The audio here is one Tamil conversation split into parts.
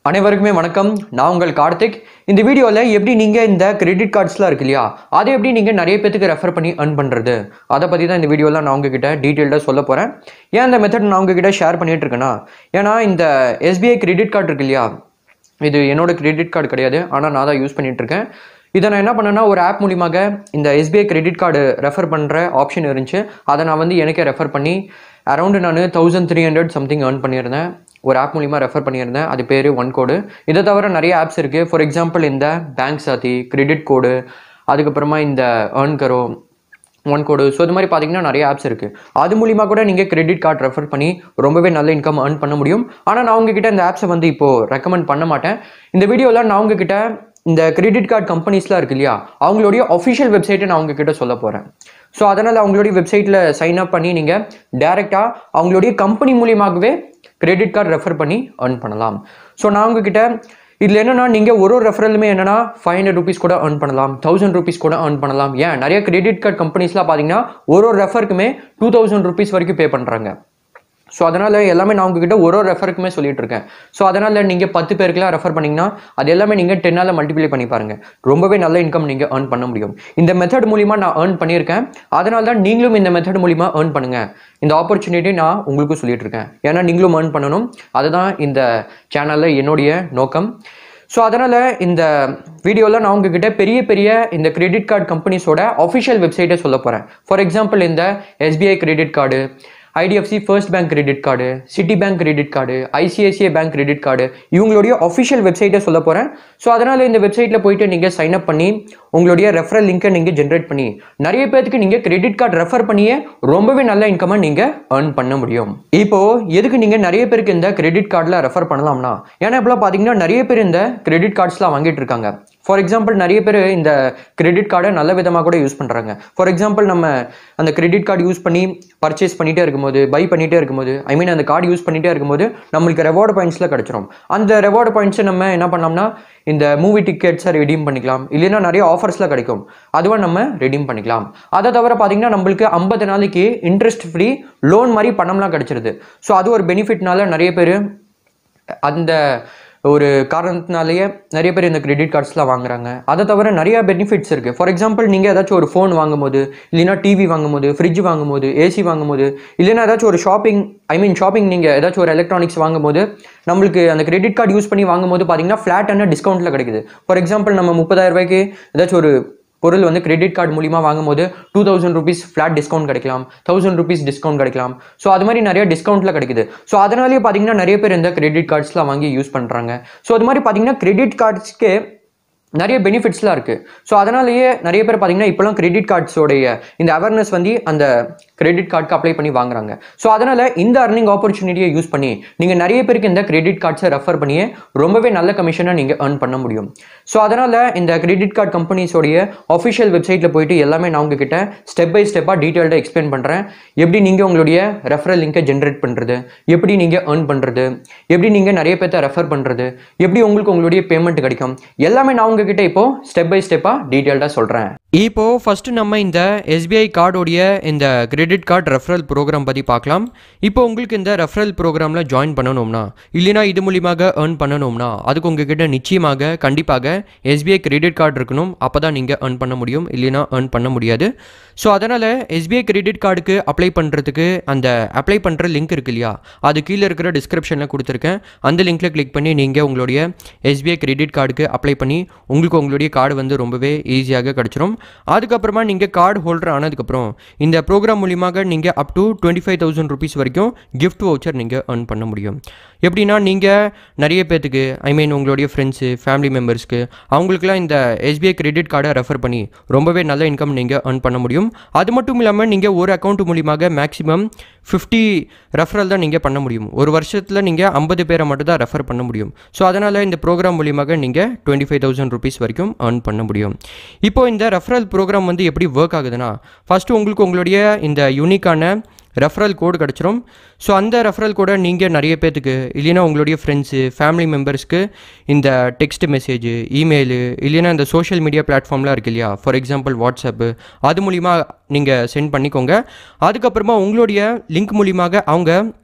அனைவருக்குமே வணக்கம் நான் உங்கள் கார்த்திக் இந்த வீடியோவில் எப்படி நீங்கள் இந்த கிரெடிட் கார்ட்ஸ்லாம் இருக்கு இல்லையா அதை எப்படி நீங்கள் நிறைய பேத்துக்கு ரெஃபர் பண்ணி earn பண்ணுறது அதை பற்றி தான் இந்த வீடியோவில் நான் உங்ககிட்ட டீட்டெயில்டாக சொல்ல போகிறேன் ஏன் இந்த மெத்தட் நான் உங்ககிட்ட ஷேர் பண்ணிட்டு இருக்கேன்னா ஏன்னா இந்த எஸ்பிஐ கிரெடிட் கார்டு இருக்கு இல்லையா இது என்னோட கிரெடிட் கார்டு கிடையாது ஆனால் நான் தான் யூஸ் பண்ணிட்டு இருக்கேன் இதை நான் என்ன பண்ணேன்னா ஒரு ஆப் மூலியமாக இந்த எஸ்பிஐ கிரெடிட் கார்டு ரெஃபர் பண்ணுற ஆப்ஷன் இருந்துச்சு அதை நான் வந்து எனக்கே ரெஃபர் பண்ணி அரௌண்டு நான் thousand three hundred something earn பண்ணியிருந்தேன் ஒரு ஆப் மூலிமா ரெஃபர் பண்ணியிருந்தேன் அது பேர் ஒன் கோடு இதை தவிர நிறைய ஆப்ஸ் இருக்குது ஃபார் எக்ஸாம்பிள் இந்த பேங்க் சாத்தி கிரெடிட் கோடு அதுக்கப்புறமா இந்த earn Karo one code so இது மாதிரி பார்த்தீங்கன்னா நிறைய ஆப்ஸ் இருக்குது அது மூலிமா கூட நீங்கள் கிரெடிட் கார்டு ரெஃபர் பண்ணி ரொம்பவே நல்ல இன்கம் earn பண்ண முடியும் ஆனால் நான் உங்ககிட்ட இந்த ஆப்ஸை வந்து இப்போது ரெக்கமெண்ட் பண்ண மாட்டேன் இந்த வீடியோவில் நான் உங்ககிட்ட இந்த கிரெடிட் கார்டு கம்பெனிஸ்லாம் இருக்கு இல்லையா அவங்களுடைய ஒஃபிஷியல் வெப்சைட்டை நான் உங்ககிட்ட சொல்ல போகிறேன் ஸோ அதனால் அவங்களுடைய வெப்சைட்டில் சைன் அப் பண்ணி நீங்கள் டேரெக்டாக அவங்களுடைய கம்பெனி மூலியமாகவே கிரெடிட் கார்டு ரெஃபர் பண்ணி earn பண்ணலாம் ஸோ நான் உங்ககிட்ட இதில் என்னன்னா நீங்கள் ஒரு ஒரு ரெஃபரலுமே என்னன்னா ஃபைவ் ஹண்ட்ரட் ருபீஸ் கூட earn பண்ணலாம் தௌசண்ட் ருபீஸ் கூட earn பண்ணலாம் ஏன் நிறைய கிரெடிட் கார்டு கம்பெனிஸ்லாம் பார்த்தீங்கன்னா ஒரு ஒரு ரெஃபருக்குமே டூ தௌசண்ட் ருபீஸ் வரைக்கும் பே பண்ணுறாங்க ஸோ அதனால் எல்லாமே நான் உங்ககிட்ட ஒரு ஒரு ரெஃபருக்குமே சொல்லிட்டு இருக்கேன் ஸோ அதனால் நீங்கள் பத்து பேருக்குலாம் ரெஃபர் பண்ணிங்கன்னா அது எல்லாமே நீங்கள் டென்னால் மல்டிப்ளை பண்ணி பாருங்க ரொம்பவே நல்ல இன்கம் நீங்கள் earn பண்ண முடியும் இந்த மெத்தட் மூலிமா நான் earn பண்ணியிருக்கேன் அதனால தான் நீங்களும் இந்த மெத்தட் மூலிமா earn பண்ணுங்க இந்த ஆப்பர்ச்சுனிட்டி நான் உங்களுக்கு சொல்லிட்டு இருக்கேன் ஏன்னா நீங்களும் earn பண்ணணும் அதுதான் இந்த சேனலில் என்னுடைய நோக்கம் ஸோ அதனால் இந்த வீடியோவில் நான் உங்ககிட்ட பெரிய பெரிய இந்த கிரெடிட் கார்டு கம்பெனிஸோட அஃபிஷியல் வெப்சைட்டை சொல்ல போகிறேன் ஃபார் எக்ஸாம்பிள் இந்த SBI credit card IDFC first bank credit card Citi bank credit card ICICI bank credit card இவங்களுடைய அஃபிஷியல் வெப்சைட்டை சொல்ல போகிறேன் ஸோ அதனால் இந்த வெப்சைட்டில் போயிட்டு நீங்கள் சைன் அப் பண்ணி உங்களுடைய ரெஃபரல் லிங்கை நீங்கள் ஜென்ரேட் பண்ணி நிறைய பேருக்கு நீங்கள் கிரெடிட் கார்டு ரெஃபர் பண்ணியே ரொம்பவே நல்ல இன்கமை நீங்கள் earn பண்ண முடியும் இப்போ எதுக்கு நீங்கள் நிறைய பேருக்கு இந்த கிரெடிட் கார்டில் ரெஃபர் பண்ணலாம்னா ஏன்னா இப்போலாம் பார்த்தீங்கன்னா நிறைய பேர் இந்த கிரெடிட் கார்ட்ஸ்லாம் வாங்கிட்டு இருக்காங்க ஃபார் எக்ஸாம்பிள் நிறைய பேர் இந்த கிரெடிட் கார்டை நல்ல விதமாக கூட யூஸ் பண்ணுறாங்க ஃபார் எக்ஸாம்பிள் நம்ம அந்த கிரெடிட் கார்டு யூஸ் பண்ணி பர்ச்சேஸ் பண்ணிட்டே இருக்கும்போது பை பண்ணிட்டே இருக்கும்போது ஐ மீன் அந்த கார்டு யூஸ் பண்ணிட்டே இருக்கும்போது நம்மளுக்கு ரெவார்டு பாயிண்ட்ஸில் கிடச்சிரும் அந்த ரெவார்டு பாயிண்ட்ஸை நம்ம என்ன பண்ணோம்னா இந்த மூவி டிக்கெட்ஸை ரெடீம் பண்ணிக்கலாம் இல்லைன்னா நிறைய ஆஃபர்ஸில் கிடைக்கும் அதுவாக நம்ம ரெடீம் பண்ணிக்கலாம் அதை தவிர பார்த்தீங்கன்னா நம்மளுக்கு ஐம்பது நாளைக்கு இன்ட்ரெஸ்ட் ஃப்ரீ லோன் மாதிரி பணம்லாம் கிடச்சிருது ஸோ அது ஒரு பெனிஃபிட்னால நிறைய பேர் அந்த ஒரு காரணத்தினாலேயே நிறைய பேர் இந்த கிரெடிட் கார்ட்ஸ்லாம் வாங்குறாங்க அதை தவிர நிறைய பெனிஃபிட்ஸ் இருக்குது ஃபார் எக்ஸாம்பிள் நீங்கள் ஏதாச்சும் ஒரு ஃபோன் வாங்கும்போது இல்லைன்னா டிவி வாங்கும்போது ஃப்ரிட்ஜ் வாங்கும்போது ஏசி வாங்கும்போது இல்லைன்னா ஏதாச்சும் ஒரு ஷாப்பிங் ஐ மீன் ஷாப்பிங் நீங்கள் ஏதாச்சும் ஒரு எலக்ட்ரானிக்ஸ் வாங்கும்போது நம்மளுக்கு அந்த கிரெடிட் கார்டு யூஸ் பண்ணி வாங்கும்போது பார்த்தீங்கன்னா ஃப்ளாட்டான டிஸ்கவுண்ட்டில் கிடைக்குது ஃபார் எக்ஸாம்பிள் நம்ம முப்பதாயிரம் ரூபாய்க்கு ஏதாச்சும் ஒரு பொருள் வந்து கிரெடிட் கார்டு மூலிமா வாங்கும்போது two thousand rupees flat discount கிடைக்கலாம் தௌசண்ட் ருபீஸ் டிஸ்கவுண்ட் கிடைக்கலாம் ஸோ அது மாதிரி நிறைய டிஸ்கவுண்ட்டில் கிடைக்குது ஸோ அதனாலேயே பார்த்தீங்கன்னா நிறைய பேர் இந்த கிரெடிட் கார்ட்ஸ்லாம் வாங்கி யூஸ் பண்ணுறாங்க ஸோ அது மாதிரி பார்த்தீங்கன்னா கிரெடிட் கார்ட்ஸ்க்கு நிறைய பெனிஃபிட்ஸ்லாம் இருக்குது ஸோ அதனாலேயே நிறைய பேர் பார்த்தீங்கன்னா இப்போலாம் கிரெடிட் கார்ட்ஸோடைய இந்த அவேர்னஸ் வந்து அந்த கிரெடிட் கார்டுக்கு அப்ளை பண்ணி வாங்குறாங்க ஸோ அதனால் இந்த அர்னிங் ஆப்பர்ச்சுனிட்டியை யூஸ் பண்ணி நீங்கள் நிறைய பேருக்கு இந்த கிரெடிட் கார்ட்ஸை ரெஃபர் பண்ணியே ரொம்பவே நல்ல கமிஷனை நீங்கள் earn பண்ண முடியும் ஸோ அதனால் இந்த கிரெடிட் கார்டு கம்பெனிஸோடைய அஃபிஷியல் வெப்சைட்டில் போயிட்டு எல்லாமே நான் உங்ககிட்ட ஸ்டெப் பை ஸ்டெப்பாக டீட்டெயில்டாக எக்ஸ்பிளைன் பண்ணுறேன் எப்படி நீங்கள் உங்களுடைய ரெஃபரல் லிங்கை ஜென்ரேட் பண்ணுறது எப்படி நீங்கள் earn பண்ணுறது எப்படி நீங்கள் நிறைய பேர்த்த ரெஃபர் பண்ணுறது எப்படி உங்களுக்கு உங்களுடைய பேமெண்ட் கிடைக்கும் எல்லாமே நான் உங்ககிட்ட இப்போ ஸ்டெப் பை ஸ்டெப்பாக டீட்டெயில்டாக சொல்கிறேன் இப்போ ஃபர்ஸ்ட் நம்ம இந்த எஸ்பிஐ கார்டோடைய இந்த கிரெடிட் கார்டு ரெஃபரல் ப்ரோக்ராம் பற்றி பார்க்கலாம் இப்போ உங்களுக்கு இந்த ரெஃபரல் ப்ரோக்ராமில் ஜாயின் பண்ணணும்னா இல்லைனா இது மூலியமாக earn பண்ணணும்னா அதுக்கு உங்ககிட்ட நிச்சயமாக கண்டிப்பாக எஸ்பிஐ கிரெடிட் கார்டு இருக்கணும் அப்போ தான் நீங்கள் earn பண்ண முடியும் இல்லைனா earn பண்ண முடியாது ஸோ அதனால் எஸ்பிஐ கிரெடிட் கார்டுக்கு அப்ளை பண்ணுறதுக்கு அந்த அப்ளை பண்ணுற லிங்க் இருக்கு இல்லையா அது கீழே இருக்கிற டிஸ்கிரிப்ஷனில் கொடுத்துருக்கேன் அந்த லிங்க்கில் கிளிக் பண்ணி நீங்கள் உங்களுடைய எஸ்பிஐ கிரெடிட் கார்டுக்கு அப்ளை பண்ணி உங்களுக்கு உங்களுடைய கார்டு வந்து ரொம்பவே ஈஸியாக கிடச்சிரும் அதுக்கப்புறமா நீங்கள் கார்டு ஹோல்டர் ஆனதுக்கப்புறம் இந்த ப்ரோக்ராம் மூலியமாக நீங்கள் up to twenty five thousand rupees வரைக்கும் கிஃப்ட் வவுச்சர் நீங்கள் earn பண்ண முடியும் எப்படின்னா நீங்கள் நிறைய பேர்த்துக்கு ஐ மீன் உங்களுடைய ஃப்ரெண்ட்ஸு ஃபேமிலி மெம்பர்ஸ்க்கு அவங்களுக்குலாம் இந்த எஸ்பிஐ கிரெடிட் கார்டை ரெஃபர் பண்ணி ரொம்பவே நல்ல இன்கம் நீங்கள் earn பண்ண முடியும் அது மட்டும் இல்லாமல் நீங்கள் ஒரு அக்கௌண்ட் மூலியமாக மேக்ஸிமம் ஃபிஃப்டி ரெஃபரல் தான் நீங்கள் பண்ண முடியும் ஒரு வருஷத்தில் நீங்கள் ஐம்பது பேரை மட்டும் தான் ரெஃபர் பண்ண முடியும் ஸோ அதனால் இந்த ப்ரோக்ராம் மூலியமாக நீங்கள் டுவெண்ட்டி ஃபைவ் தௌசண்ட் ருபீஸ் வரைக்கும் earn பண்ண முடியும் இப்போ இந்த ரெஃபரல் ப்ரோக்ராம் வந்து எப்படி ஒர்க் ஆகுதுன்னா ஃபஸ்ட்டு உங்களுக்கு உங்களுடைய இந்த யூனிக்கான ரெஃபரல் கோடு கிடச்சிரும் ஸோ அந்த ரெஃபரல் கோடை நீங்கள் நிறைய பேர்த்துக்கு இல்லைன்னா உங்களுடைய ஃப்ரெண்ட்ஸு ஃபேமிலி மெம்பர்ஸ்க்கு இந்த டெக்ஸ்ட் மெசேஜ் இமெயிலு இல்லைன்னா இந்த சோஷியல் மீடியா பிளாட்ஃபார்ம்லாம் இருக்கு இல்லையா ஃபார் எக்ஸாம்பிள் வாட்ஸ்அப்பு அது மூலிமா நீங்கள் சென்ட் பண்ணிக்கோங்க அதுக்கப்புறமா உங்களுடைய லிங்க் மூலியமாக அவங்க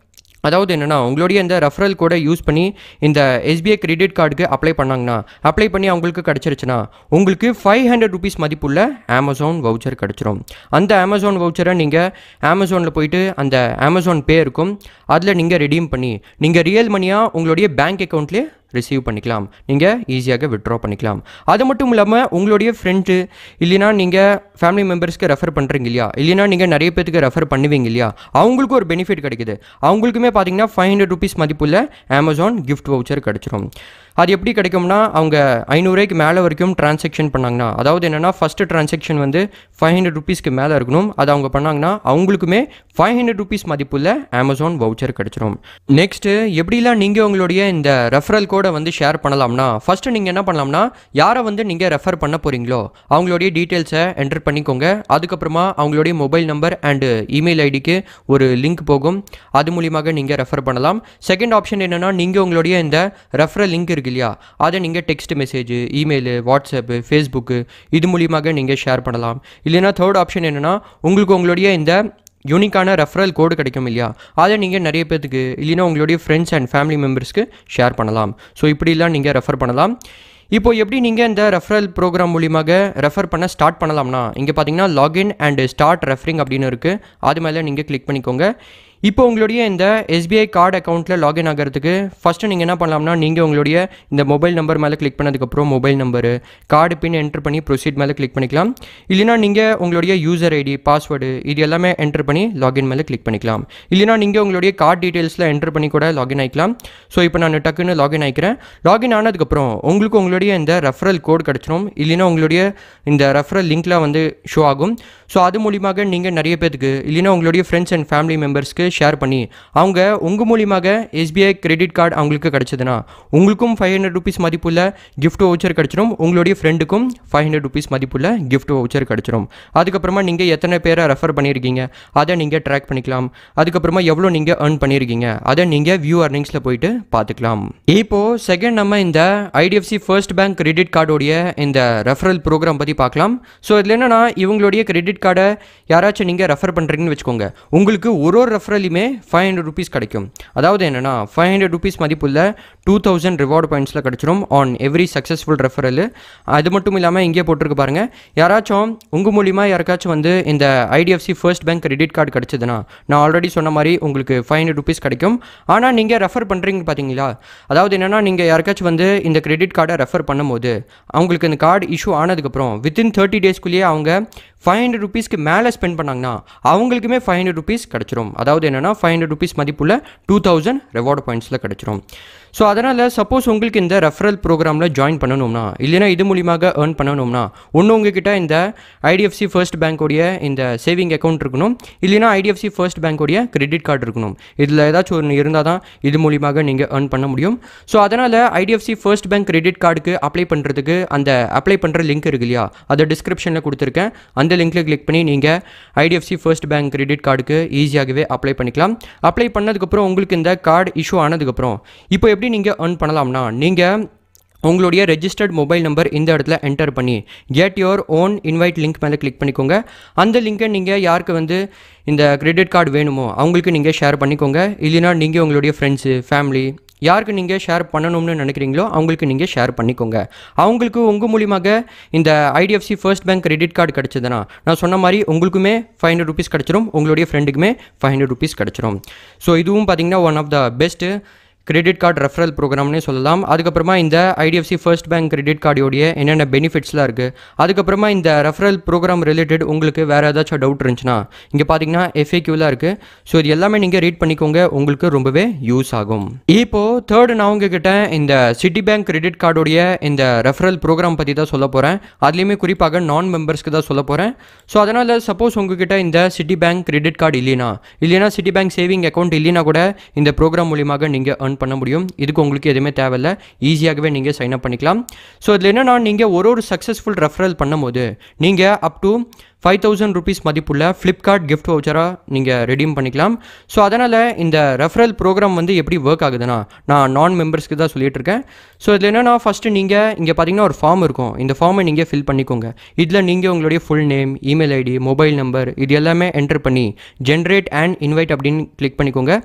அதாவது என்னென்னா உங்களுடைய இந்த ரெஃபரல் கோடை யூஸ் பண்ணி இந்த எஸ்பிஐ கிரெடிட் கார்டுக்கு அப்ளை பண்ணாங்கன்னா அப்ளை பண்ணி அவங்களுக்கு கிடச்சிருச்சுன்னா உங்களுக்கு ஃபைவ் ஹண்ட்ரட் ருபீஸ் மதிப்புள்ள அமேசான் வவுச்சர் கிடச்சிரும் அந்த அமேசான் வவுச்சரை நீங்கள் அமேசானில் போயிட்டு அந்த அமேசான் பே இருக்கும் அதில் நீங்கள் ரெடீம் பண்ணி நீங்கள் ரியல் மணியாக உங்களுடைய பேங்க் அக்கௌண்ட்லேயே ரிசீவ் பண்ணிக்கலாம் நீங்கள் ஈஸியாக விட்ரா பண்ணிக்கலாம் அது மட்டும் இல்லாமல் உங்களுடைய ஃப்ரெண்டு இல்லைனா நீங்கள் ஃபேமிலி மெம்பர்ஸ்க்கு ரெஃபர் பண்ணுறீங்க இல்லையா இல்லைனா நீங்கள் நிறைய பேத்துக்கு ரெஃபர் பண்ணுவீங்க இல்லையா அவங்களுக்கும் ஒரு பெனிஃபிட் கிடைக்குது அவங்களுக்குமே பார்த்தீங்கன்னா ஃபைவ் ஹண்ட்ரட் ருபீஸ் மதிப்புள்ள அமேசான் கிஃப்ட் வவுச்சர் கிடச்சிரும் அது எப்படி கிடைக்கும்னா அவங்க ஐநூறுரூவாய்க்கு மேலே வரைக்கும் டிரான்சாக்ஷன் பண்ணாங்கன்னா அதாவது என்னென்னா ஃபஸ்ட்டு டிரான்சாக்ஷன் வந்து ஃபைவ் ஹண்ட்ரட் ருபீஸ்க்கு மேலே இருக்கணும் அது அவங்க பண்ணாங்கன்னா அவங்களுக்குமே ஃபைவ் ஹண்ட்ரட் ருபீஸ் மதிப்புள்ள அமேசான் வவுச்சர் கிடச்சிரும் நெக்ஸ்ட்டு எப்படிலாம் நீங்கள் உங்களுடைய இந்த ரெஃபரல் கோடை வந்து ஷேர் பண்ணலாம்னா ஃபஸ்ட்டு நீங்கள் என்ன பண்ணலாம்னா யாரை வந்து நீங்கள் ரெஃபர் பண்ண போகிறீங்களோ அவங்களுடைய டீட்டெயில்ஸை என்டர் பண்ணிக்கோங்க அதுக்கப்புறமா அவங்களுடைய மொபைல் நம்பர் அண்டு இமெயில் ஐடிக்கு ஒரு லிங்க் போகும் அது மூலியமாக நீங்கள் ரெஃபர் பண்ணலாம் செகண்ட் ஆப்ஷன் என்னென்னா நீங்கள் உங்களுடைய இந்த ரெஃபரல் லிங்க் இருக்கு இல்லையா அதை நீங்கள் text message email WhatsApp Facebook இது மூலியமாக நீங்கள் ஷேர் பண்ணலாம் இல்லைனா தேர்ட் ஆப்ஷன் என்னென்னா உங்களுக்கு உங்களுடைய இந்த யூனிக்கான ரெஃபரல் கோடு கிடைக்கும் இல்லையா அதை நீங்கள் நிறைய பேத்துக்கு இல்லைன்னா உங்களுடைய ஃப்ரெண்ட்ஸ் அண்ட் ஃபேமிலி மெம்பர்ஸ்க்கு ஷேர் பண்ணலாம் ஸோ இப்படிலாம் நீங்கள் ரெஃபர் பண்ணலாம் இப்போ எப்படி நீங்கள் இந்த ரெஃபரல் ப்ரோக்ராம் மூலியமாக ரெஃபர் பண்ண ஸ்டார்ட் பண்ணலாம்னா இங்கே பார்த்தீங்கன்னா லாகின் அண்ட் ஸ்டார்ட் ரெஃபரிங் அப்படின்னு இருக்குது அது மேலே நீங்கள் கிளிக் பண்ணிக்கோங்க இப்போ உங்களுடைய இந்த எஸ்பிஐ கார்டு அக்கௌண்ட்டில் லாகின் ஆகிறதுக்கு ஃபஸ்ட்டு நீங்கள் என்ன பண்ணலாம்னா நீங்கள் உங்களுடைய இந்த மொபைல் நம்பர் மேலே கிளிக் பண்ணதுக்கப்புறம் mobile number card pin enter பண்ணி ப்ரொசீட் மேலே கிளிக் பண்ணிக்கலாம் இல்லைனா நீங்கள் உங்களுடைய யூசர் ஐடி பாஸ்வேர்டு இது எல்லாமே என்டர் பண்ணி லாகின் மேலே கிளிக் பண்ணிக்கலாம் இல்லைனா நீங்கள் உங்களுடைய கார்டு டீட்டெயில்ஸில் என்டர் பண்ணி கூட லாகின் ஆகிக்கலாம் ஸோ இப்போ நான் டக்குன்னு லாகின் ஆகிக்கிறேன் லாகின் ஆனதுக்கப்புறம் உங்களுக்கு உங்களுடைய இந்த ரெஃபரல் கோட் கிடச்சிரும் இல்லைனா உங்களுடைய இந்த ரெஃபரல் லிங்க்கில் வந்து ஷோ ஆகும் ஸோ அது மூலியமாக நீங்கள் நிறைய பேத்துக்கு இல்லைனா உங்களுடைய ஃப்ரெண்ட்ஸ் அண்ட் ஃபேமிலி மெம்பர்ஸ்க்கு ஷேர் பண்ணி அவங்க உங்கள் மூலியமாக எஸ்பிஐ கிரெடிட் கார்டு அவங்களுக்கு கிடச்சதுன்னா உங்களுக்கும் ஃபைவ் ஹண்ட்ரட் ருபீஸ் மதிப்புள்ள கிஃப்ட் வவுச்சர் கிடச்சிரும் உங்களுடைய ஃப்ரெண்டுக்கும் ஃபைவ் ஹண்ட்ரட் ருபீஸ் மதிப்புள்ள கிஃப்ட் வவுச்சர் கிடச்சிரும் அதுக்கப்புறமா நீங்கள் எத்தனை பேரை ரெஃபர் பண்ணியிருக்கீங்க அதை நீங்கள் ட்ராக் பண்ணிக்கலாம் அதுக்கப்புறமா எவ்வளோ நீங்கள் earn பண்ணியிருக்கீங்க அதை நீங்கள் வியூ அர்னிங்ஸில் போயிட்டு பார்த்துக்கலாம் இப்போது செகண்ட் நம்ம இந்த ஐடிஎஃப்சி ஃபர்ஸ்ட் பேங்க் கிரெடிட் கார்டோடைய இந்த ரெஃபரல் ப்ரோக்ராம் பற்றி பார்க்கலாம் ஸோ இதில் என்னென்னா இவங்களுடைய கிரெடிட் கார்டை யாராச்சும் நீங்கள் ரெஃபர் பண்ணுறீங்கன்னு வச்சுக்கோங்க உங்களுக்கு ஒரு ஒரு ரெஃபரலையுமே ஃபைவ் ஹண்ட்ரட் ருபீஸ் கிடைக்கும் அதாவது என்னென்னா ஃபைவ் ஹண்ட்ரட் ருபீஸ் மதிப்புள்ள டூ தௌசண்ட் ரிவார்டு பாயிண்ட்ஸில் கிடச்சிரும் ஆன் எவ்ரி சக்ஸஸ்ஃபுல் ரெஃபரல் அது மட்டும் இல்லாமல் இங்கே போட்டிருக்கு பாருங்கள் யாராச்சும் உங்கள் மூலிமா யாருக்காச்சும் வந்து இந்த IDFC first bank credit card கிடச்சதுன்னா நான் ஆல்ரெடி சொன்ன மாதிரி உங்களுக்கு ஃபைவ் ஹண்ட்ரட் ருபீஸ் கிடைக்கும் ஆனால் நீங்கள் ரெஃபர் பண்ணுறீங்க பார்த்தீங்களா அதாவது என்னென்னா நீங்கள் யாருக்காச்சும் வந்து இந்த கிரெடிட் கார்டை ரெஃபர் பண்ணும்போது அவங்களுக்கு இந்த கார்டு இஷ்யூ ஆனதுக்கப்புறம் வித்தின் தேர்ட்டி டேஸ்க்குள்ளேயே அவங்க ஃபைவ் ஹண்ட்ரட் ருபீஸ்க்கு மேலே ஸ்பெண்ட் பண்ணாங்கன்னா அவங்களுக்குமே ஃபைவ் ஹண்ட்ரட் ருபீஸ் கிடச்சிரும் அதாவது என்னென்னா ஃபைவ் ஹண்ட்ரட் ருபீஸ் மதிப்புள்ள டூ தௌசண்ட் ரெவார்டு பாயிண்ட்ஸில் கிடச்சிரும் ஸோ அதனால் சப்போஸ் உங்களுக்கு இந்த ரெஃபரல் ப்ரோக்ராமில் ஜாயின் பண்ணணும்னா இல்லைனா இது மூலியமாக ஏர்ன் பண்ணணும்னா ஒன்று உங்ககிட்ட இந்த ஐடிஎஃப்சி ஃபர்ஸ்ட் பேங்க்கோடைய இந்த சேவிங் அக்கௌண்ட் இருக்கணும் இல்லைனா ஐடிஎஃப்சி ஃபர்ஸ்ட் பேங்க்கோடைய கிரெடிட் கார்டு இருக்கணும் இதில் ஏதாச்சும் ஒன்று இருந்தால் தான் இது மூலியமாக நீங்கள் ஏர்ன் பண்ண முடியும் ஸோ அதனால் ஐடிஎஃப்சி ஃபர்ஸ்ட் பேங்க் கிரெடிட் கார்டுக்கு அப்ளை பண்ணுறதுக்கு அந்த அப்ளை பண்ணுற லிங்க் இருக்கு இல்லையா அதை டிஸ்கிரிப்ஷனில் கொடுத்துருக்கேன் அந்த லிங்க்கில் கிளிக் பண்ணி நீங்கள் ஐடிஎஃப்சி ஃபர்ஸ்ட் பேங்க் கிரெடிட் கார்டுக்கு ஈஸியாகவே அப்ளை பண்ணிக்கலாம் அப்ளை பண்ணதுக்கப்புறம் உங்களுக்கு இந்த கார்டு இஷ்யூ ஆனதுக்கப்புறம் இப்போ எப்படி நீங்கள் earn பண்ணலாம்னா நீங்கள் உங்களுடைய ரெஜிஸ்டர்ட் மொபைல் நம்பர் இந்த இடத்துல என்டர் பண்ணி get your own invite link மேலே கிளிக் பண்ணிக்கோங்க அந்த லிங்கை நீங்கள் யாருக்கு வந்து இந்த கிரெடிட் கார்டு வேணுமோ அவங்களுக்கு நீங்கள் ஷேர் பண்ணிக்கோங்க இல்லைனா நீங்கள் உங்களுடைய ஃப்ரெண்ட்ஸு ஃபேமிலி யாருக்கு நீங்கள் ஷேர் பண்ணணும்னு நினைக்கிறீங்களோ அவங்களுக்கு நீங்கள் ஷேர் பண்ணிக்கோங்க அவங்களுக்கு உங்கள் மூலியமாக இந்த IDFC first bank credit card கிடச்சதுன்னா நான் சொன்ன மாதிரி உங்களுக்குமே ஃபைவ் ஹண்ட்ரட் ருபீஸ் கிடச்சிரும் உங்களுடைய ஃப்ரெண்டுக்குமே ஃபைவ் ஹண்ட்ரட் ருபீஸ் கிடச்சிரும் ஸோ இதுவும் பார்த்தீங்கன்னா one of the best credit card referral ப்ரோக்ராம்னே சொல்லலாம் அதுக்கப்புறமா இந்த ஐடிஎஃப்சி ஃபர்ஸ்ட் பேங்க் கிரெடிட் கார்டோடைய என்னென்ன பெனிஃபிட்ஸ்லாம் இருக்குது அதுக்கப்புறமா இந்த ரெஃபரல் ப்ரோக்ராம் ரிலேட்டட் உங்களுக்கு வேறு ஏதாச்சும் டவுட் இருந்துச்சுன்னா இங்கே பார்த்தீங்கன்னா எஃப்ஏக்யூலாம் இருக்குது ஸோ இது எல்லாமே நீங்கள் ரீட் பண்ணிக்கோங்க உங்களுக்கு ரொம்பவே யூஸ் ஆகும் இப்போது தேர்டு நான் உங்ககிட்ட இந்த சிட்டி பேங்க் கிரெடிட் கார்டோடைய இந்த ரெஃபரல் ப்ரோக்ராம் பற்றி தான் சொல்ல போகிறேன் அதுலேயுமே குறிப்பாக நான் மெம்பர்ஸ்க்கு தான் சொல்ல போகிறேன் ஸோ அதனால் சப்போஸ் உங்ககிட்ட இந்த சிட்டி பேங்க் கிரெடிட் கார்டு இல்லைனா இல்லைனா சிட்டி பேங்க் சேவிங் அக்கௌண்ட் இல்லைனா கூட இந்த ப்ரோக்ராம் மூலியமாக நீங்கள் earn பண்ண முடியும் இதுக்கு உங்களுக்கு எதுவுமே தேவையில்ல ஈஸியாகவே நீங்கள் சைன் அப் பண்ணிக்கலாம் ஸோ இதில் என்னென்னா நீங்கள் ஒரு ஒரு சக்ஸஸ்ஃபுல் ரெஃபரல் பண்ணும்போது நீங்கள் up to five thousand rupees மதிப்புள்ள ஃப்ளிப்கார்ட் கிஃப்ட் வவுச்சராக நீங்கள் ரெடீம் பண்ணிக்கலாம் ஸோ அதனால் இந்த ரெஃபரல் ப்ரோக்ராம் வந்து எப்படி ஒர்க் ஆகுதுன்னா நான் நான் மெம்பர்ஸ்க்கு தான் சொல்லிட்டு இருக்கேன் ஸோ இதில் என்னென்னா ஃபஸ்ட்டு நீங்கள் இங்கே பார்த்தீங்கன்னா ஒரு ஃபார்ம் இருக்கும் இந்த ஃபார்மை நீங்கள் ஃபில் பண்ணிக்கோங்க இதில் நீங்கள் உங்களுடைய full name email ID mobile number இது எல்லாமே என்டர் பண்ணி ஜென்ரேட் அண்ட் இன்வைட் அப்படின்னு கிளிக் பண்ணிக்கோங்க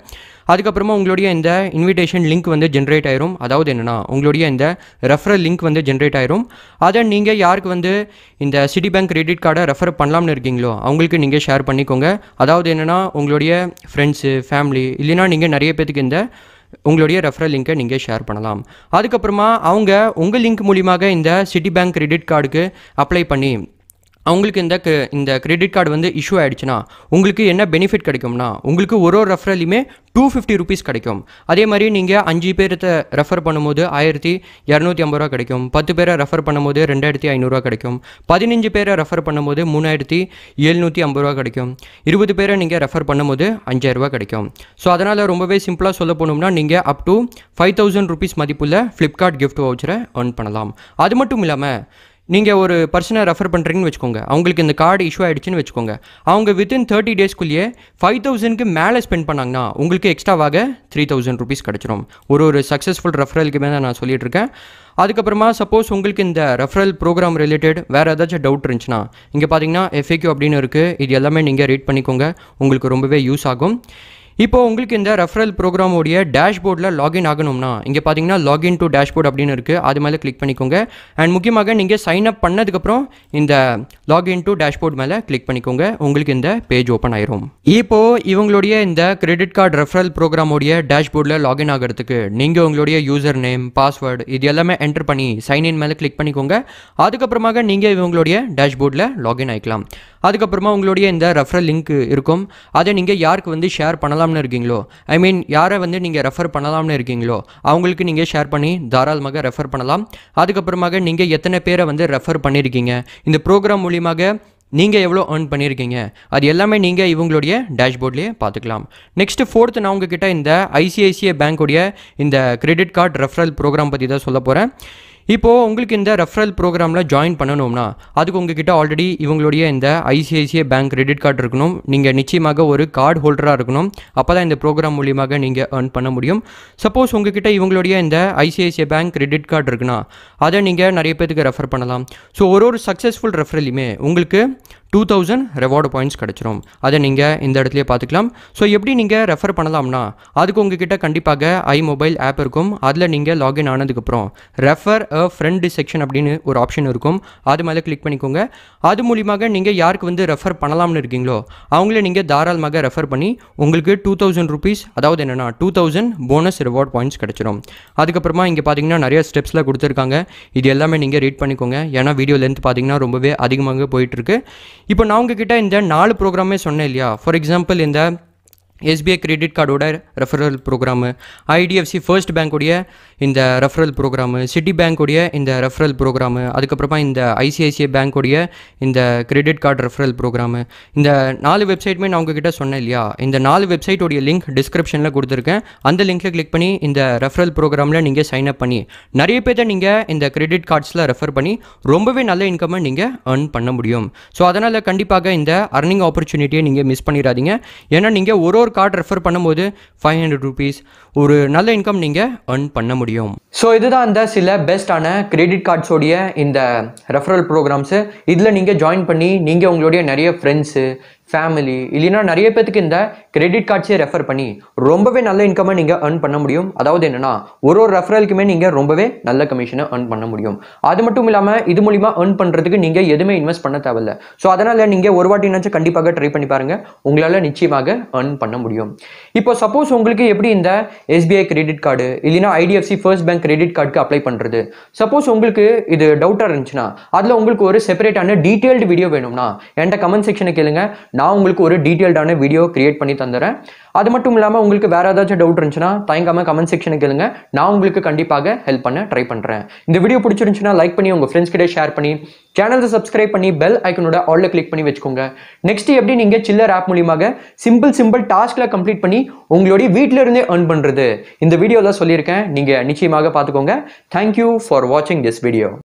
அதுக்கப்புறமா உங்களுடைய இந்த இன்விடேஷன் லிங்க் வந்து ஜென்ரேட் ஆயிரும் அதாவது என்னென்னா உங்களுடைய இந்த ரெஃபரல் லிங்க் வந்து ஜென்ரேட் ஆயிரும் அதை நீங்கள் யாருக்கு வந்து இந்த சிட்டி பேங்க் கிரெடிட் கார்டை ரெஃபர் பண்ணலாம்னு இருக்கீங்களோ அவங்களுக்கு நீங்கள் ஷேர் பண்ணிக்கோங்க அதாவது என்னென்னா உங்களுடைய ஃப்ரெண்ட்ஸு ஃபேமிலி இல்லைன்னா நீங்கள் நிறைய பேத்துக்கு இந்த உங்களுடைய ரெஃபரல் லிங்க்கை நீங்கள் ஷேர் பண்ணலாம் அதுக்கப்புறமா அவங்க உங்கள் லிங்க் மூலியமாக இந்த சிட்டி பேங்க் கிரெடிட் கார்டுக்கு அப்ளை பண்ணி அவங்களுக்கு இந்த க- இந்த கிரெடிட் கார்டு வந்து இஷ்யூ ஆயிடுச்சுன்னா உங்களுக்கு என்ன பெனிஃபிட் கிடைக்கும்னா உங்களுக்கு ஒரு ஒரு ரெஃபரலையுமே டூ ஃபிஃப்டி ருபீஸ் கிடைக்கும் அதே மாதிரி நீங்கள் அஞ்சு பேர்த்த ரெஃபர் பண்ணும்போது ஆயிரத்தி இரநூத்தி ஐம்பது ரூபா கிடைக்கும் பத்து பேரை ரெஃபர் பண்ணும்போது ரெண்டாயிரத்தி ஐநூறுரூவா கிடைக்கும் பதினஞ்சு பேரை ரெஃபர் பண்ணும்போது மூணாயிரத்தி எழுநூற்றி ஐம்பது ரூபா கிடைக்கும் இருபது பேரை நீங்கள் ரெஃபர் பண்ணும்போது அஞ்சாயிரரூபா கிடைக்கும் ஸோ அதனால் ரொம்பவே சிம்பிளாக சொல்ல போனோம்னா நீங்கள் up to five thousand rupees மதிப்புள்ள ஃப்ளிப்கார்ட் கிஃப்ட் வவுச்சரை earn பண்ணலாம் அது மட்டும் இல்லாமல் நீங்கள் ஒரு பர்சனை ரெஃபர் பண்ணுறீங்கன்னு வச்சுக்கோங்க அவங்களுக்கு இந்த கார்டு இஷ்யூ ஆயிடுச்சுன்னு வச்சுக்கோங்க அவங்க வித்தின் தேர்ட்டி டேஸ்க்குள்ளேயே ஃபைவ் தௌசண்ட்க்கு மேலே ஸ்பெண்ட் பண்ணாங்கன்னா உங்களுக்கு எக்ஸ்ட்ராவாக த்ரீ தௌசண்ட் ருபீஸ் கிடச்சிரும் ஒரு ஒரு சக்ஸஸ்ஃபுல் ரெஃபரலுக்கு மேலே நான் சொல்லிட்டு இருக்கேன் அதுக்கப்புறமா சப்போஸ் உங்களுக்கு இந்த ரெஃபரல் ப்ரோக்ராம் ரிலேட்டட் வேறு ஏதாச்சும் டவுட் இருந்துச்சுன்னா இங்கே பார்த்தீங்கன்னா எஃப்ஏக்யூ அப்படின்னு இருக்குது இது எல்லாமே நீங்கள் ரீட் பண்ணிக்கோங்க உங்களுக்கு ரொம்பவே யூஸ் ஆகும் இப்போ உங்களுக்கு இந்த ரெஃபரல் ப்ரோக்ராமோடைய டேஷ்போர்டில் லாகின் ஆகணும்னா இங்கே பார்த்தீங்கன்னா லாகின் டு டேஷ்போர்ட் அப்படின்னு இருக்குது அது மேலே கிளிக் பண்ணிக்கோங்க அண்ட் முக்கியமாக நீங்கள் சைன் அப் பண்ணதுக்கப்புறம் இந்த லாகின் டு டேஷ்போர்ட் மேலே கிளிக் பண்ணிக்கோங்க உங்களுக்கு இந்த பேஜ் ஓப்பன் ஆயிரும் இப்போ இவங்களுடைய இந்த கிரெடிட் கார்டு ரெஃபரல் ப்ரோக்ராமோடைய டேஷ்போர்டில் லாகின் ஆகிறதுக்கு நீங்கள் உங்களுடைய யூசர் நேம் பாஸ்வேர்டு இது எல்லாமே என்டர் பண்ணி சைன் இன் மேலே கிளிக் பண்ணிக்கோங்க அதுக்கப்புறமாக நீங்கள் இவங்களுடைய டேஷ்போர்டில் லாகின் ஆகிக்கலாம் அதுக்கப்புறமா உங்களுடைய இந்த ரெஃபரல் லிங்க் இருக்கும் அதை நீங்கள் யாருக்கு வந்து ஷேர் பண்ணலாம்னு இருக்கீங்களோ ஐ மீன் யாரை வந்து நீங்கள் ரெஃபர் பண்ணலாம்னு இருக்கீங்களோ அவங்களுக்கு நீங்கள் ஷேர் பண்ணி தாராளமாக ரெஃபர் பண்ணலாம் அதுக்கப்புறமாக நீங்கள் எத்தனை பேரை வந்து ரெஃபர் பண்ணியிருக்கீங்க இந்த ப்ரோக்ராம் மூலியமாக நீங்கள் எவ்வளோ earn பண்ணியிருக்கீங்க அது எல்லாமே நீங்கள் இவங்களுடைய டேஷ்போர்ட்லேயே பார்த்துக்கலாம் நெக்ஸ்ட் ஃபோர்த் நான் உங்ககிட்ட இந்த ஐசிஐசிஐ பேங்க்குடைய இந்த கிரெடிட் கார்டு ரெஃபரல் ப்ரோக்ராம் பற்றி தான் சொல்ல போகிறேன் இப்போது உங்களுக்கு இந்த ரெஃபரல் ப்ரோக்ராமில் ஜாயின் பண்ணணும்னா அதுக்கு உங்ககிட்ட ஆல்ரெடி இவங்களுடைய இந்த ஐசிஐசிஐ பேங்க் கிரெடிட் கார்டு இருக்கணும் நீங்கள் நிச்சயமாக ஒரு கார்டு ஹோல்டராக இருக்கணும் அப்போ தான் இந்த ப்ரோக்ராம் மூலியமாக நீங்கள் earn பண்ண முடியும் சப்போஸ் உங்ககிட்ட இவங்களுடைய இந்த ஐசிஐசிஐ பேங்க் கிரெடிட் கார்டு இருக்குன்னா அதை நீங்கள் நிறைய பேத்துக்கு ரெஃபர் பண்ணலாம் ஸோ ஒரு ஒரு சக்ஸஸ்ஃபுல் ரெஃபரலையுமே உங்களுக்கு டூ தௌசண்ட் ரெவார்டு பாயிண்ட்ஸ் கிடச்சிரும் அதை நீங்கள் இந்த இடத்துலயே பார்த்துக்கலாம் ஸோ எப்படி நீங்கள் ரெஃபர் பண்ணலாம்னா அதுக்கு உங்ககிட்ட கண்டிப்பாக ஐ மொபைல் ஆப் இருக்கும் அதில் நீங்கள் லாகின் ஆனதுக்கப்புறம் ரெஃபர் அ ஃப்ரெண்ட் செக்ஷன் அப்படின்னு ஒரு ஆப்ஷன் இருக்கும் அது மேலே கிளிக் பண்ணிக்கோங்க அது மூலியமாக நீங்கள் யாருக்கு வந்து ரெஃபர் பண்ணலாம்னு இருக்கீங்களோ அவங்கள நீங்கள் தாராளமாக ரெஃபர் பண்ணி உங்களுக்கு டூ தௌசண்ட் ருபீஸ் அதாவது என்னென்னா two thousand bonus reward points கிடச்சிரும் அதுக்கப்புறமா இங்கே பார்த்தீங்கன்னா நிறைய ஸ்டெப்ஸில் கொடுத்துருக்காங்க இது எல்லாமே நீங்கள் ரீட் பண்ணிக்கோங்க ஏன்னா வீடியோ லென்த் பார்த்தீங்கன்னா ரொம்பவே அதிகமாக போயிட்டுருக்கு இப்போ நான் உங்ககிட்ட இந்த நாலு ப்ரோக்ராமே சொன்னேன் இல்லையா ஃபார் எக்ஸாம்பிள் இந்த எஸ்பிஐ கிரெடிட் கார்டோட ரெஃபரல் ப்ரோக்ராமு ஐடிஎஃப்சி ஃபர்ஸ்ட் பேங்க்குடைய இந்த ரெஃபரல் ப்ரோக்ராமு சிட்டி பேங்க்குடைய இந்த ரெஃபரல் ப்ரோக்ராமு அதுக்கப்புறமா இந்த ஐசிஐசிஐ பேங்க்குடைய இந்த கிரெடிட் கார்டு ரெஃபரல் ப்ரோக்ராமு இந்த நாலு வெப்சைட்டுமே நான் உங்ககிட்ட சொன்னேன் இல்லையா இந்த நாலு வெப்சைட்டோடைய லிங்க் டிஸ்கிரிப்ஷனில் கொடுத்துருக்கேன் அந்த லிங்க்கை கிளிக் பண்ணி இந்த ரெஃபரல் ப்ரோக்ராமில் நீங்கள் சைன் அப் பண்ணி நிறைய பேர்த்த நீங்கள் இந்த கிரெடிட் கார்ட்ஸில் ரெஃபர் பண்ணி ரொம்பவே நல்ல இன்கம்மை நீங்கள் earn பண்ண முடியும் ஸோ அதனால் கண்டிப்பாக இந்த அர்னிங் ஆப்பர்ச்சுனிட்டியை நீங்கள் மிஸ் பண்ணிடாதீங்க ஏன்னா நீங்கள் ஒரு ஒரு கார்டு ரெஃபர் பண்ணும்போது ஃபைவ் ஹண்ட்ரட் ருபீஸ் ஒரு நல்ல இன்கம் நீங்கள் earn பண்ண முடியும் ஸோ இதுதான் அந்த சில பெஸ்ட்டான கிரெடிட் கார்ட்ஸோடைய இந்த ரெஃபரல் ப்ரோக்ராம்ஸு இதில் நீங்கள் ஜாயின் பண்ணி நீங்கள் உங்களுடைய நிறைய ஃப்ரெண்ட்ஸு ஃபேமிலி இல்லைன்னா நிறைய பேத்துக்கு இந்த கிரெடிட் கார்ட்ஸே ரெஃபர் பண்ணி ரொம்பவே நல்ல இன்கம்மை நீங்கள் earn பண்ண முடியும் அதாவது என்னன்னா ஒரு ஒரு ரெஃபரலுக்குமே நீங்கள் ரொம்பவே நல்ல கமிஷனை earn பண்ண முடியும் அது மட்டும் இல்லாமல் இது மூலிமா earn பண்ணுறதுக்கு நீங்கள் எதுவுமே இன்வெஸ்ட் பண்ண தேவையில்ல ஸோ அதனால் நீங்கள் ஒரு வாட்டினாச்சும் கண்டிப்பாக ட்ரை பண்ணி பாருங்க உங்களால் நிச்சயமாக earn பண்ண முடியும் இப்போ சப்போஸ் உங்களுக்கு எப்படி இந்த எஸ்பிஐ கிரெடிட் கார்டு இல்லைன்னா ஐடிஎஃப்சி ஃபர்ஸ்ட் பேங்க் கிரெடிட் கார்டுக்கு அப்ளை பண்ணுறது சப்போஸ் உங்களுக்கு இது டவுட்டாக இருந்துச்சுன்னா அதில் உங்களுக்கு ஒரு செப்பரேட்டான டீட்டெயில்டு வீடியோ வேணும்னா என்கிட்ட கமெண்ட் செக்ஷனை கேளுங்க நான் உங்களுக்கு ஒரு டீட்டெயில்டான வீடியோ கிரியேட் பண்ணி தந்துடுறேன் அது மட்டும் இல்லாமல் உங்களுக்கு வேற ஏதாச்சும் டவுட் இருந்துச்சுன்னா தயங்காம கமெண்ட் செக்ஷனை கேளுங்க நான் உங்களுக்கு கண்டிப்பாக ஹெல்ப் பண்ண ட்ரை பண்ணுறேன் இந்த வீடியோ பிடிச்சிருந்துச்சுன்னா லைக் பண்ணி உங்கள் ஃப்ரெண்ட்ஸ் கிட்ட ஷேர் பண்ணி சேனலை சப்ஸ்கிரைப் பண்ணி பெல் ஐக்கனோட ஆல்ல கிளிக் பண்ணி வச்சுக்கோங்க நெக்ஸ்ட் எப்படி நீங்கள் சில்லர் ஆப் மூலியமாக சிம்பிள் சிம்பிள் டாஸ்க்ல கம்ப்ளீட் பண்ணி உங்களுடைய வீட்டில இருந்தே earn பண்ணுறது இந்த வீடியோவில் சொல்லியிருக்கேன் நீங்கள் நிச்சயமாக பார்த்துக்கோங்க தேங்க்யூ ஃபார் வாட்சிங் திஸ் வீடியோ